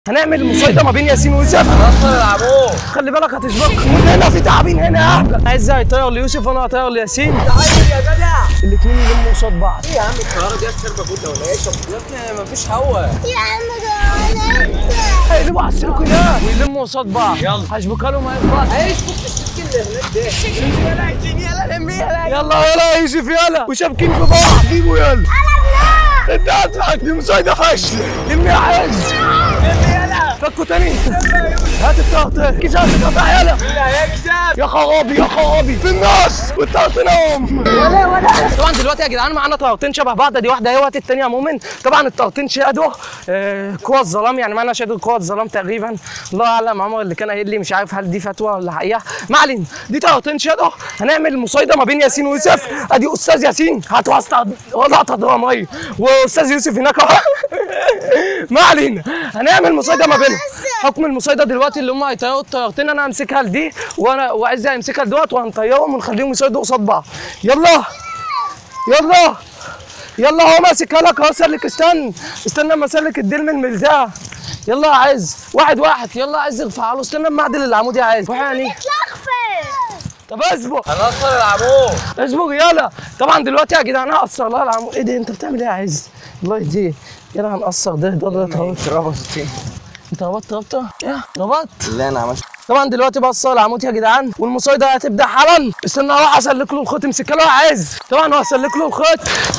هنعمل مصايدة ما بين ياسين ويوسف نصر العبوه خلي بالك هتشبك هنا في تعابين هنا يا اهبل عايز هيطير ليوسف وانا هطير لياسين تعالي يا جدع الاثنين يلموا قصاد بعض ايه يا عم الطياره دي شاربه كده ولا ايه طب يا ابني مفيش هوا يا عم ده هيقلبوا على السلك ده ويلموا قصاد بعض يلا هشبكها لهم هيك بعض ايش فك السكين اللي هناك ده يلا عايزين يلا لمي يلا يلا يلا يا يوسف يلا وشابكين في بعض جيبوا يلا انت هتضحك دي مصايدة فشل لمي يا عز يلا فكوا تاني هات الطاقة كيس هات القطع يلا اللي هيكسب يا خرابي يا خرابي في النص والطاقتين طبعا دلوقتي يا جدعان معانا طاقتين شبه بعض دي واحده اهوت الثانيه مؤمن طبعا الطاقتين شادو آه قوى الظلام يعني معانا شادو قوى الظلام تقريبا الله اعلم عمر اللي كان قايل لي مش عارف هل دي فتوى ولا حقيقه ما علينا دي طاقتين شادو هنعمل مصايده ما بين ياسين ويوسف ادي استاذ ياسين هتوسط لقطه دراميه واستاذ يوسف هناك أهو. ما علينا هنعمل مصايده ما بينهم حكم المصايده دلوقتي اللي هم هيطيروا الطيارتين انا همسكها لدي وانا وعزي هيمسكها لدوت وهنطيرهم ونخليهم يصيدوا قصاد بعض يلا يلا يلا هو ماسكها لك اهو سلك استنى استنى اما اسلك الديل من البتاع يلا يا عز واحد واحد يلا يا عز ارفع له استنى اما اعدل العمود يا عز وحاني لخفة طب اصبر نصر العبوه اصبر يلا طبعا دلوقتي يا جدعان هقصر لها العمود ايه ده انت بتعمل ايه يا عز الله يهديك يلا هنقصر ده ده ده ده ترابه 60 انت ربطت ربطه يا ربطت لا انا عملت طبعا دلوقتي بقصر العمود يا جدعان والمصايده هتبدا حالا استنى اروح اسلك له الخيط امسكها له يا عز طبعا هو هسلك له الخيط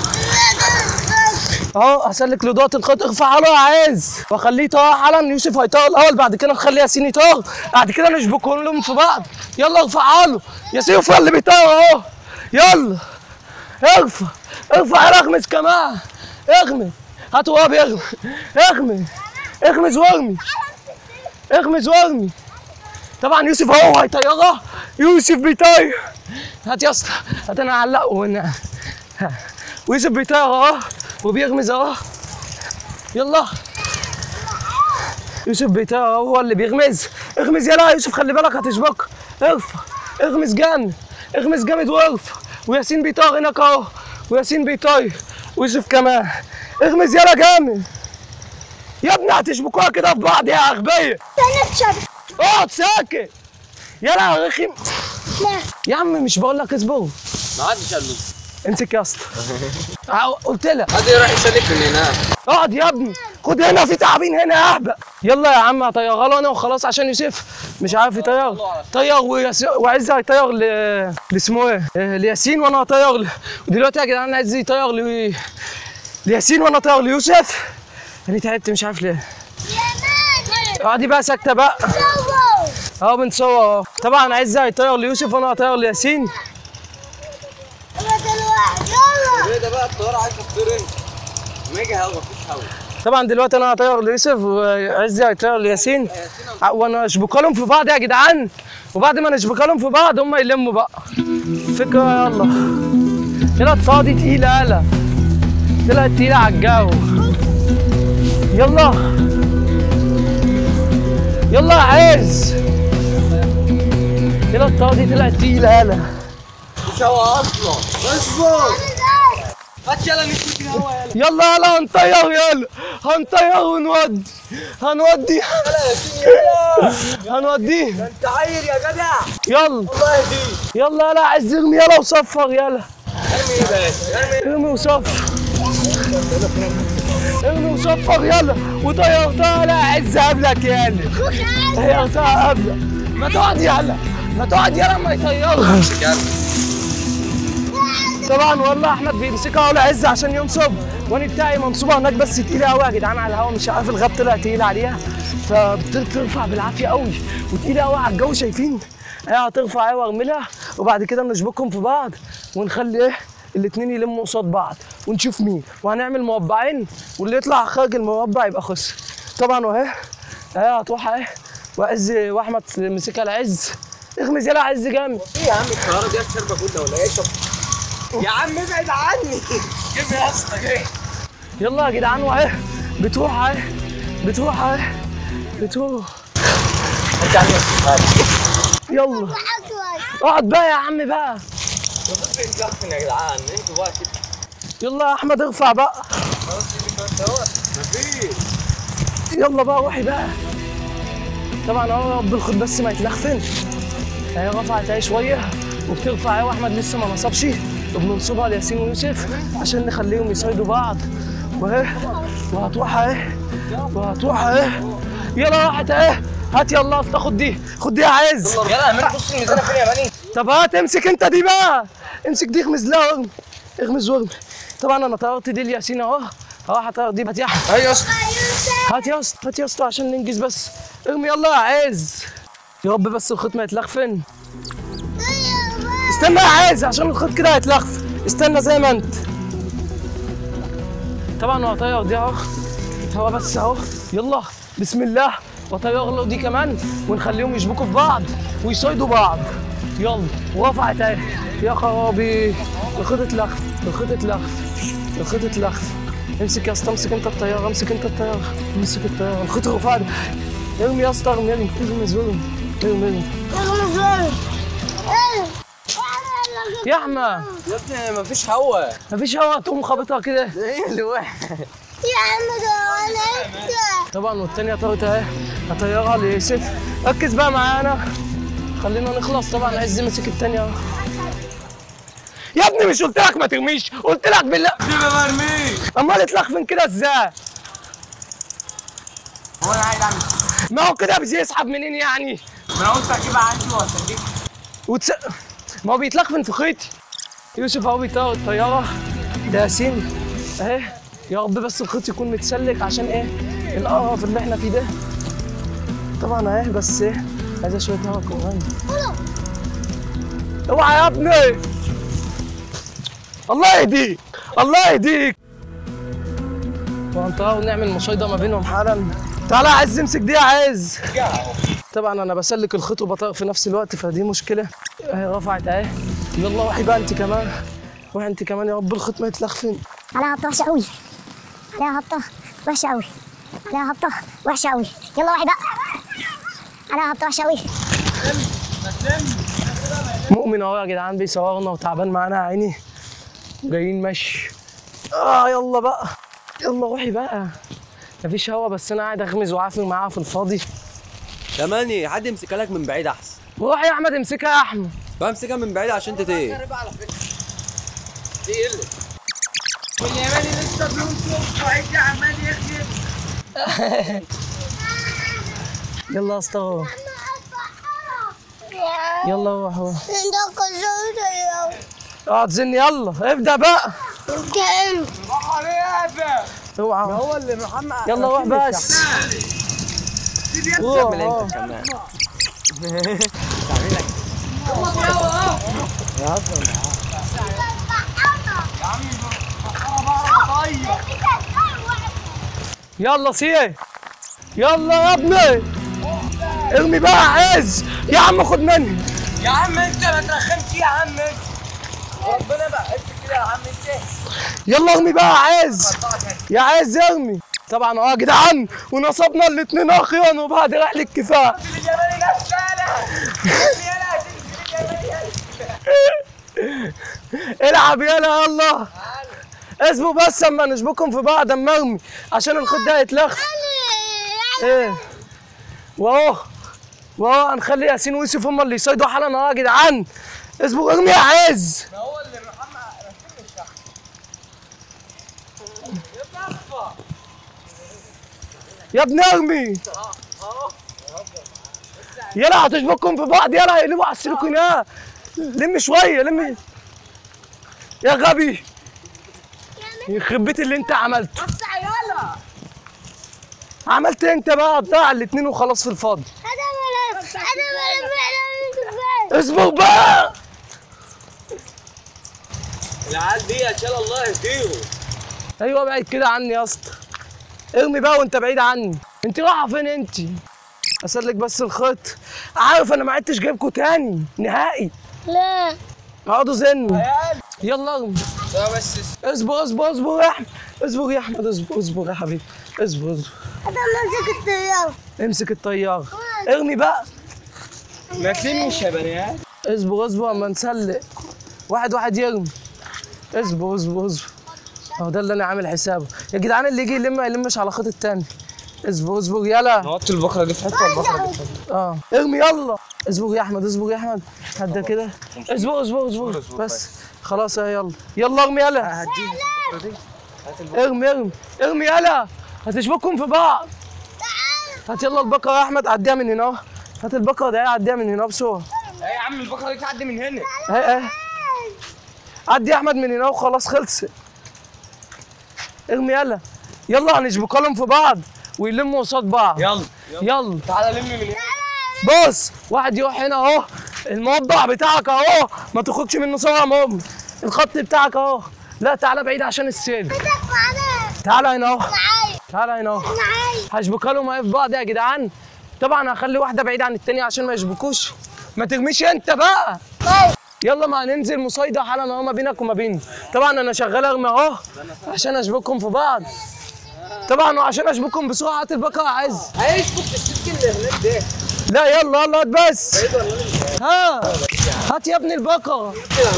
اهو هسلك له دوت الخيط ارفعها له يا عز واخليه يطير حالا يوسف هيطير الاول بعد كده نخلي ياسين يطير بعد كده نشبكهم لهم في بعض يلا ارفعها له ياسين هو اللي بيطير اهو يلا ارفع ارفع يا اغمز كمان اغمز هات واب اغمز اغمز اغمز وارمي اغمز وارمي طبعا يوسف اهو هيطيرها يوسف بيطير هات يا اسطى هات انا اعلقه هنا ها. ويوسف بيطير اهو وبيغمز اهو يلا يوسف بيطير اهو هو اللي بيغمز اغمز يلا يا يوسف خلي بالك هتشبك ارفع اغمز جامد اغمز جامد وارفع وياسين بيطير هناك اهو وياسين بيطير ويوسف كمان اغمز يلا جامد يا ابني هتشبكوها كده في بعض يا اغبيه سنة شبك اقعد ساكت يلا يا رخم لا يا عم مش بقول لك اصبر ما عادش قال له امسك يا اسطى اه، قلت لك هذا يروح يشارك من هناك اقعد يا ابني خد هنا في تعابين هنا يا اهبل يلا يا عم هطيرها له انا وخلاص عشان يوسف مش عارف يطير طير وياس- وعز هيطير ل لاسمه ايه اه، لياسين وانا هطير ل... ودلوقتي يا جدعان عز يطير ل... لياسين وانا هطير ليوسف انا تعبت مش عارف ليه اقعدي بقى ساكته بقى اهو بنصور اهو طبعا عز هيطير ليوسف وانا هطير لياسين ايه ده بقى الطياره عايزه تطير انت ميجا هوا مفيش هوا طبعا دلوقتي انا هطير ليوسف وعزي هيطير لياسين ع- وانا اشبكها لهم في بعض يا جدعان وبعد ما نشبكها لهم في بعض هم يلموا بقى فكرة يلا يلا فاضي تقيلة يلا طلعت تقيلة على الجو يلا يلا يا عز يلا الطاقة دي طلعت تقيلة يلا مش هوا اصلا اصبر هات يلا نشوف الهوا يلا يلا يلا هنطير يلا هنطير ونودي هنودي يلا يا سيدي يلا هنوديه ده انت عيل يا جدع يلا الله يهديك يلا يلا عز ارمي يلا وصفر يلا ارمي ايه بس ارمي ارمي وصفر ارمي وصفر يلا وطيرتها لا عز قبلك يلا طيرتها قبلك ما تقعد يلا ما تقعد يلا ما يطيرها طبعا والله احمد بيمسكها ولا عز عشان ينصب وانا بتاعي منصوبه هناك بس تقيله قوي يا جدعان على الهوا مش عارف الغاب طلع تقيل عليها فبترفع بالعافيه قوي وتقيله قوي على الجو شايفين هي هترفع ايه وارملها وبعد كده نشبكهم في بعض ونخلي ايه الاتنين يلموا قصاد بعض ونشوف مين وهنعمل مربعين واللي يطلع خارج المربع يبقى خسر طبعا واهي اهي هتروح اهي وعز واحمد مسكها العز اغمز يلا عز جامد ايه يا عم الطياره دي شاربه كده ولا ايه طب يا عم ابعد عني جيب يا اسطى جاي يلا يا جدعان واهي بتروح اهي بتروح اهي بتروح انت عم يلا اقعد بقى يا عم بقى يا جدعان انتوا بقى كده يلا يا احمد ارفع بقى خلاص يجي كمان سوا مفيش يلا بقى روحي بقى طبعا اهو رب الخيط بس ما يتلخفن هي رفعت اهي شويه وبترفع اهي واحمد لسه ما نصبش وبننصبها لياسين ويوسف عشان نخليهم يصيدوا بعض واهي وهتروح اهي وهتروح اهي يلا راحت اهي هات يلا تاخد دي خد دي يا عز يلا يا مان بص الميزانه فين يا ماني طب هات امسك انت دي بقى امسك دي اغمز لها وارمي اغمز وارمي طبعا انا طيرت دي لياسين اهو اهو هطير دي هات يا احمد ايوه يا اسطى هات يا اسطى هات يا اسطى عشان ننجز بس ارمي يلا يا عز يا رب بس الخيط ما يتلخفن استنى يا عز عشان الخيط كده هيتلخف استنى زي ما انت طبعا هو طير دي اهو هو بس اهو يلا بسم الله وطير له دي كمان ونخليهم يشبكوا في بعض ويصيدوا بعض يلا ورفعت اهي يا خرابي الخيط اتلخف الخيط اتلخف الخيط اتلخف امسك يا اسطى امسك انت الطياره امسك انت الطياره امسك الطياره الخيط رفع ده. ارمي يا اسطى ارمي ارمي ارمي ارمي ارمي ارمي يا احمد يا ابني مفيش هوا مفيش هوا تقوم خابطها كده ايه اللي واحد يا عم ده انا طبعا والتانية طارت اهي هطيرها ليوسف ركز بقى معانا خلينا نخلص طبعا عز مسك التانية اهو يا ابني مش قلت لك ما ترميش قلت لك بالله سيبها مرمي امال اتلخفن كده ازاي هو انا عايز اعمل ما هو كده بيسحب منين يعني ما انا قلت اجيبها عندي واستنيك وتس... ما هو بيتلخفن في خيطي يوسف اهو بيطير الطياره ده ياسين اهي يا رب بس الخيط يكون متسلك عشان ايه القرف اللي احنا فيه ده طبعا اهي بس ايه عايزه شويه هوا كمان اوعى يا ابني الله يهديك الله يهديك وانت ونعمل مصايده ما بينهم حالا تعالى يا عز امسك دي يا عز طبعا انا بسلك الخيط وبطير في نفس الوقت فدي مشكله اهي رفعت اهي يلا روحي بقى انت كمان روحي انت كمان يا رب الخيط ما يتلخفن عليها هبطة وحشة قوي عليها هبطة وحشة قوي عليها هبطة وحشة قوي يلا واحد بقى عليها هبطة وحشة قوي مؤمن اهو يا جدعان بيصورنا وتعبان معانا يا عيني جايين مشي اه يلا بقى يلا روحي بقى مفيش هوا بس انا قاعد اغمز وعافر معاها في الفاضي يا ماني حد يمسكها لك من بعيد احسن روح يا احمد امسكها يا احمد بمسكها من بعيد عشان تتيه واليماني لسه بينصف وعيد عمال يخدم يلا يا اسطى يلا روح روح انت كسرت اقعد زن يلا ابدا بقى كان اوعى هو اللي محمد يلا روح بس روح كمل روح. انت كمان يلا سيه يلا يا ابني ارمي بقى يا عز يا عم خد مني يا عم انت ما ترخمش يا عم انت ربنا بقى انت كده يا عم انت يلا ارمي بقى يا عز يا عز ارمي طبعا اه يا جدعان ونصبنا الاثنين اخيرا وبعد رحله الكفاح اليماني ناس فعلا يلا تنزل اليماني العب يلا يلا اسبوا بس اما نشبكهم في بعض اما ارمي عشان الخيط ده يتلخ ايه واهو واهو هنخلي ياسين ويوسف هم اللي يصيدوا حالا اهو يا جدعان اسبوا ارمي يا عز ما هو اللي محمد ركب الشحن يا ابني ارمي يلا هتشبكهم في بعض يلا يقلبوا على السيليكونات لم شويه لم يا غبي يخرب بيت اللي انت عملته عملت إيه انت بقى قطع الاتنين وخلاص في الفاضي انا ولا انا ولا اصبر بقى العيال دي ان شاء الله يهديهم ايوه بعيد كده عني يا اسطى ارمي بقى وانت بعيد عني انت رايحه فين انت اسلك بس الخيط عارف انا ما عدتش جايبكوا تاني نهائي لا اقعدوا زنوا يلا ارمي لا بس اصبر اصبر اصبر يا احمد اصبر يا احمد اصبر اصبر يا حبيبي اصبر اصبر انا ماسك الطيارة امسك الطياره ارمي بقى ما تلمش يا بنات اصبر اصبر اما نسلق واحد واحد يرمي اصبر اصبر اصبر اهو ده اللي انا عامل حسابه يا جدعان اللي يجي يلم ما يلمش على خيط التاني اصبر اصبر يلا نحط البقره دي في حته والبقره دي في حته اه ارمي يلا اصبر يا احمد اصبر يا احمد هدى كده اصبر اصبر اصبر بس خلاص اه يلا يلا ارمي يلا هديها البقره دي هات البقره ارمي ارمي ارمي يلا هتشبكهم في بعض هات يلا البقرة يا احمد عديها من هنا هات البقرة ده عديها من هنا بسرعة ايه يا عم البقره دي تعدي من هنا اهي اهي عدي يا احمد من هنا وخلاص خلص ارمي يلا يلا هنشبكها لهم في بعض ويلموا قصاد بعض يلا يلا تعالى لم من هنا بص واحد يروح هنا اهو الموضع بتاعك اهو ما تخرجش منه صوره يا مؤمن الخط بتاعك اهو لا تعالى بعيد عشان السيل تعالى هنا اهو تعالى هنا اهو هشبكها لهم اهي في بعض يا جدعان طبعا هخلي واحده بعيده عن التانية عشان ما يشبكوش ما ترميش انت بقى يلا ما هننزل مصايدة حالا اهو ما بينك وما بيني طبعا انا شغال ارمي اهو عشان اشبكهم في بعض طبعا وعشان اشبكهم بسرعه هات البقره يا عز هيشبك في السلك اللي هناك ده لا يلا يلا هات بس ها هات يا ابني البقرة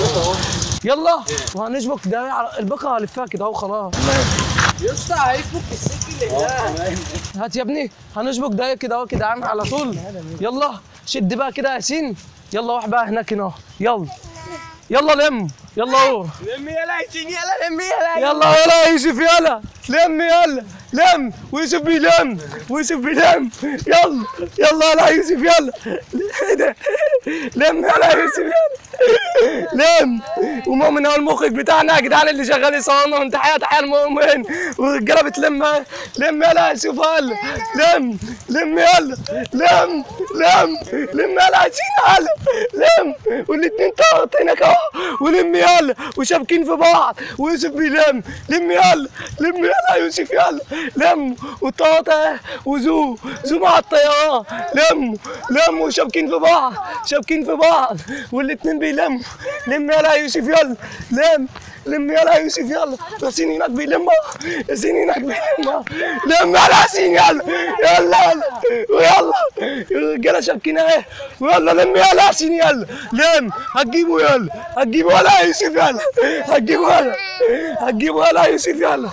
يلا وهنشبك ده على- البقرة هلفها كده اهو خلاص يا اسطى هيشبك في السلك اللي هناك هات يا ابني هنشبك ده كده اهو كده عم على طول يلا شد بقى كده يا ياسين يلا واحد بقى هناك هنا اهو. يلا يلا لم يلا اهو لم يلا يا سين يلا لم يلا يلا يلا يا يوسف يلا لم يلا لم ويوسف بيلم ويوسف بيلم يلا يلا يلا يا يوسف يلا إيه ده؟ لم يلا يا يوسف يلا لم ومؤمن هو المخرج بتاعنا يا جدعان اللي شغال يصورنا من تحيه تحيه المؤمن والرجاله بتلم لم يلا يا يوسف يلا لم لم يلا لم لم لم يلا يا ياسين يلا لم والاتنين طارت هناك اهو ولم يلا وشابكين في بعض ويوسف بيلم لم يلا لم يلا يا يوسف يلا لم وطاطا وزو زو مع الطيارة لم لم وشابكين في بعض شابكين في بعض والاتنين بيلموا لم يلا يا يوسف يلا لم لم يلا يا يوسف يلا ياسين هناك بيلم ياسين هناك بيلم لم يلا يا ياسين يلا يلا يلا ويلا الرجاله شابكين اهي ويلا لم يلا يا ياسين يلا لم هتجيبه يلا هتجيبه يلا يا يوسف يلا هتجيبه يلا هتجيبه يلا يا يوسف يلا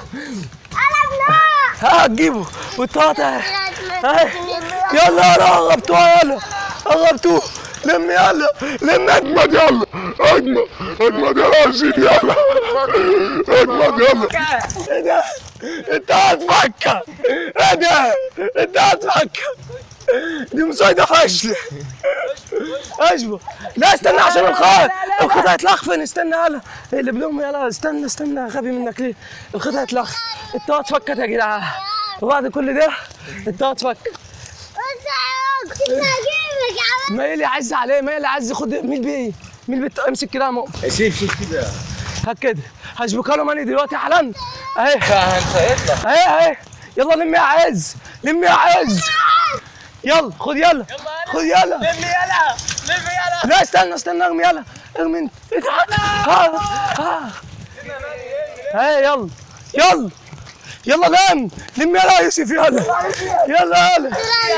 ها هتجيبه والطاطا اهي اهي يلا يلا قربتوها يلا قربتوه لم يلا لم اجمد يلا اجمد اجمد يلا يا سيدي يلا اجمد يلا ايه ده انت هتفكر ايه ده انت هتفكر دي مصيدة فاشلة اشبه لا استنى عشان الخيط الخيط هيتلخفن استنى يلا اللي بلوم يلا استنى استنى غبي منك ليه الخيط هيتلخفن الطاقة اتفكت يا جدعان وبعد كل ده الطاقة اتفكت كنت هجيبك يا ما اللي عز عليه ما اللي عز خد مين بيه مين بت... امسك كده يا مؤمن شيف شيف كده هات كده هشبكها له ماني دلوقتي حالا اهي هنسيطلع اهي اهي يلا لم يا عز لم يا عز يلا خد يلا خد يلا لم يلا لم يلا لا استنى استنى ارمي يلا ارمي انت اتحط ها ها اهي يلا يلا يلا لم لم يلا يا يوسف يلا يلا يلا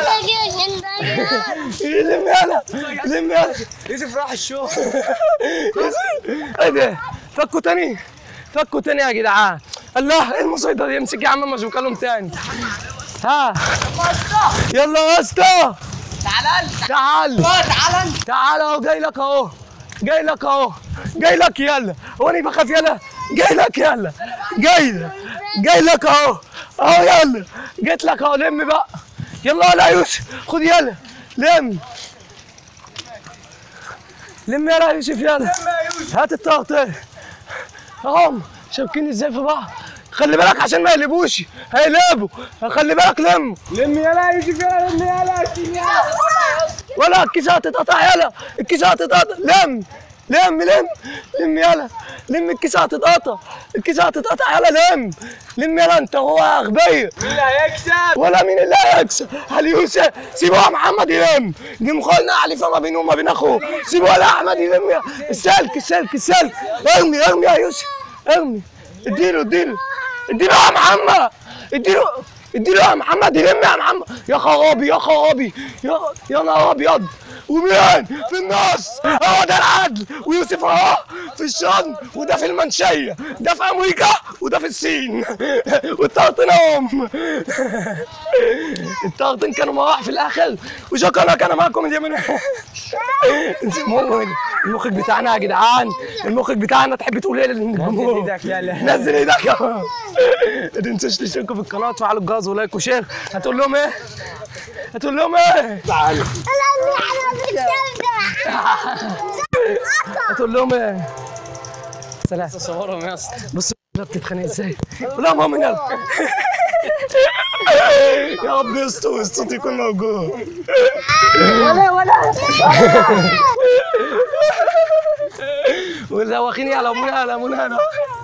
لم يلا لم يلا يوسف راح الشغل ايه ده فكوا تاني فكوا تاني يا جدعان الله ايه المصيدة دي امسك يا عم ما لهم تاني ها يلا يا اسطى تعال تعال تعال تعال اهو جاي لك اهو جاي لك اهو جاي لك يلا هو انا بخاف يلا جاي لك يلا جاي لك جاي لك اهو اهو يلا جيت لك اهو لم بقى يلا يلا يا يوسف خد يلا لم لم يلا يا يوسف يلا هات الطاقة تاني اهم شابكين ازاي في بعض خلي بالك عشان ما يقلبوش هيقلبوا خلي بالك لم لم يلا يا يوسف يلا لم يلا يا سين يلا ولا الكيسة هتتقطع يلا الكيسة هتتقطع لم لم لم لم يلا لم الكيسة هتتقطع الكيسة هتتقطع يلا لم لم يلا انت هو اغبية مين اللي هيكسب ولا مين اللي هيكسب علي يوسف سيبوا يا محمد يلم دي مخالنا علي فما بينه وما بين اخوه سيبوا يا احمد يلم يا السلك السلك السلك ارمي ارمي يا يوسف ارمي اديله اديله اديله يا محمد اديله اديله يا محمد يلم يا محمد يا خرابي يا خرابي يا يا نهار ابيض ومين في النص هو ده العدل ويوسف اهو في الشن وده في المنشيه ده في امريكا وده في الصين والطرطنهم الطرطن كانوا مراح في الاخر وشكرا كان معكم اليمن المهم المخرج بتاعنا يا جدعان المخرج بتاعنا تحب تقول ايه للجمهور نزل إيدك، لا، لا. نزل ايدك ما تنساش تشتركوا في القناه وتفعلوا الجرس ولايك وشير هتقول لهم ايه؟ هتقول لهم ايه؟ هتقول لهم ايه؟ سلام صورهم يا اسطى بص لا بتتخانق ازاي لا ماما يلا يا رب يستر الصوت يكون موجود ولا واخيني على منى على منى انا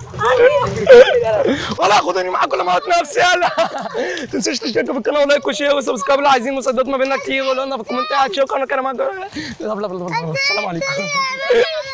ولا خدوني معاكم لما اموت نفسي يلا تنسوش تشتركوا في القناه ولايك وشير وسبسكرايب لو عايزين مسدات ما بيننا كتير وقولوا لنا في الكومنتات شكرا كان معاكم السلام عليكم